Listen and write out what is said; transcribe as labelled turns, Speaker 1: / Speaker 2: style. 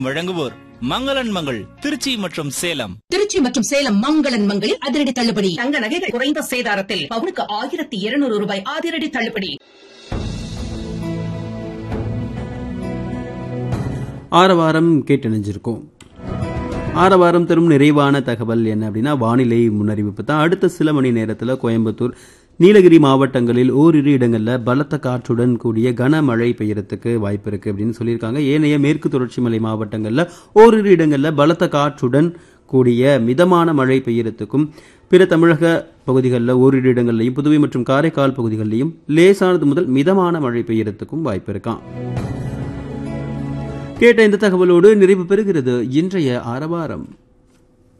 Speaker 1: வழங்குவோர் மங்களன் மங்கள் திருச்சி மற்றும் சேலம்
Speaker 2: திருச்சி மற்றும் சேலம் மங்களன் மங்களில் அதிரடி தள்ளுபடி
Speaker 3: தங்க நகைகள் குறைந்த சேதாரத்தில் பவுனுக்கு ஆயிரத்தி இருநூறு ரூபாய் அதிரடி தள்ளுபடி
Speaker 4: ஆரவாரம் கேட்டணிஞ்சிருக்கோம் ஆரவாரம் தரும் நிறைவான தகவல் என்ன அப்படின்னா வானிலை முன்னறிவிப்பு தான் அடுத்த சில மணி நேரத்தில் கோயம்புத்தூர் நீலகிரி மாவட்டங்களில் ஓரிரு இடங்களில் பலத்த காற்றுடன் கூடிய கனமழை பெய்யறதுக்கு வாய்ப்பு இருக்கு அப்படின்னு சொல்லியிருக்காங்க ஏனைய மேற்கு தொடர்ச்சி மலை மாவட்டங்களில் ஓரிரு இடங்களில் பலத்த காற்றுடன் கூடிய மிதமான மழை பெய்யறதுக்கும் பிற தமிழக பகுதிகளில் ஓரிரு இடங்கள்லையும் புதுவை மற்றும் காரைக்கால் பகுதிகளிலையும் லேசானது முதல் மிதமான மழை பெய்யறதுக்கும் வாய்ப்பு இருக்கான் கேட்ட இந்த தகவலோடு நிறைவு பெறுகிறது இன்றைய ஆரவாரம்